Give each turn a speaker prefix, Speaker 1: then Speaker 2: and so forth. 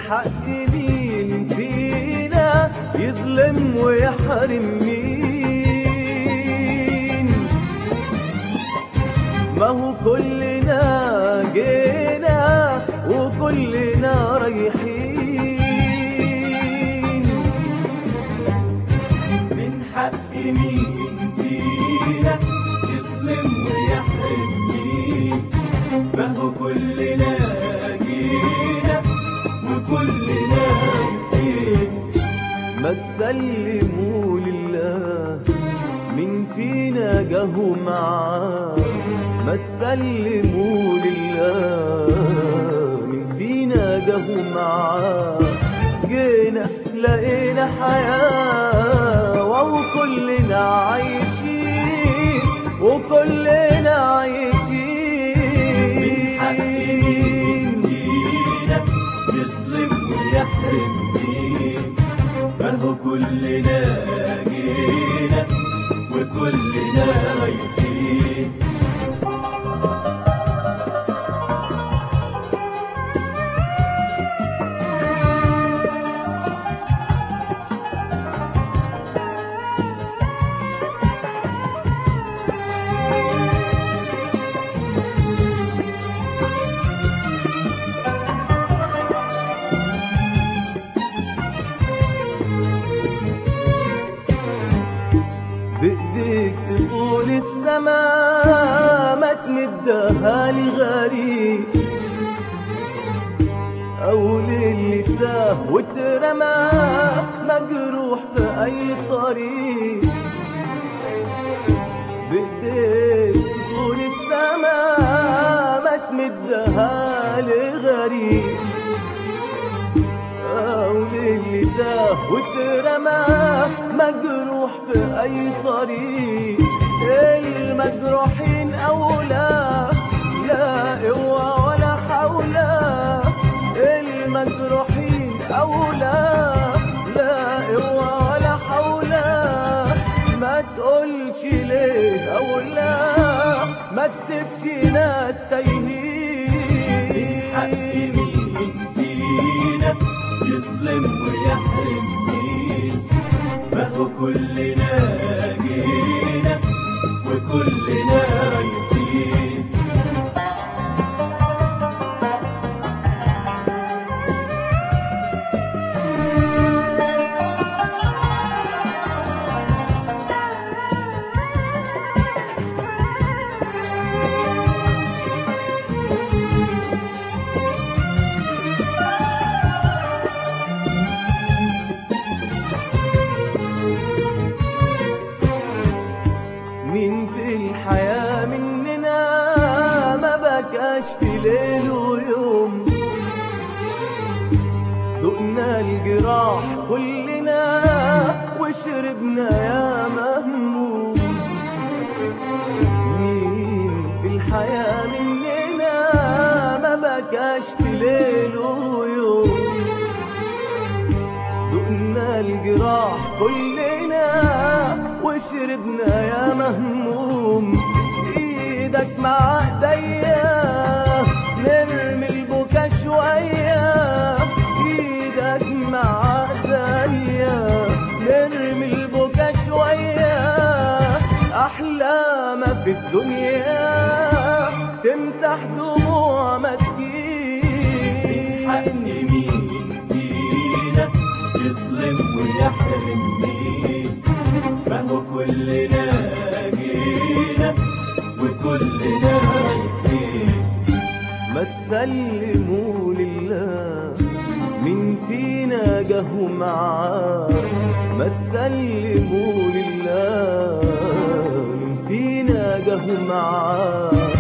Speaker 1: حق مين فينا يظلم ويحرم مين ما هو كلنا جينا وكلنا رايحين
Speaker 2: من حق مين فينا يظلم ويحرم مين ما هو كلنا جينا وكلنا يبين
Speaker 1: ما تسلموا لله من فينا جهوا معاه ما تسلموا لله من فينا جهوا معاه جينا لقينا حياة وكلنا عايشين وكلنا عايشين
Speaker 2: فينا يظلم ويحرم مين ما هو كلنا جينا وكلنا رايحين
Speaker 1: بإيديك تطول السما ما تمدها لغريب أو للي تاه واترمى مجروح في أي طريق بإيديك تطول السما ما تمدها لغريب أو للي تاه واترمى مجروح في أي طريق المجروحين أولى لا قوة ولا حول المجروحين أولى لا قوة ولا حول ما تقولش ليه أولى ما تسيبش ناس
Speaker 2: حق
Speaker 1: تايهين
Speaker 2: مين فينا يظلم ويحرم مين ما هو كلنا جينا وكلنا رايحين
Speaker 1: مين في الحياة مننا ما بكاش في ليل ويوم دقنا الجراح كلنا وشربنا يا مهموم مين في الحياة مننا ما بكاش في ليل ويوم دقنا الجراح كلنا وشربنا يا مهموم ايدك مع ايديا نرمي البكا شوية ايدك مع ايديا نرمي البكا شوية احلى ما في الدنيا تمسح دموع مسكين
Speaker 2: حق مين فينا يظلم ويحرم مين ما هو كلنا جينا وكلنا رايحين
Speaker 1: ما تسلموا لله من فينا جهوا معاه ما تسلموا لله من فينا جهوا معاه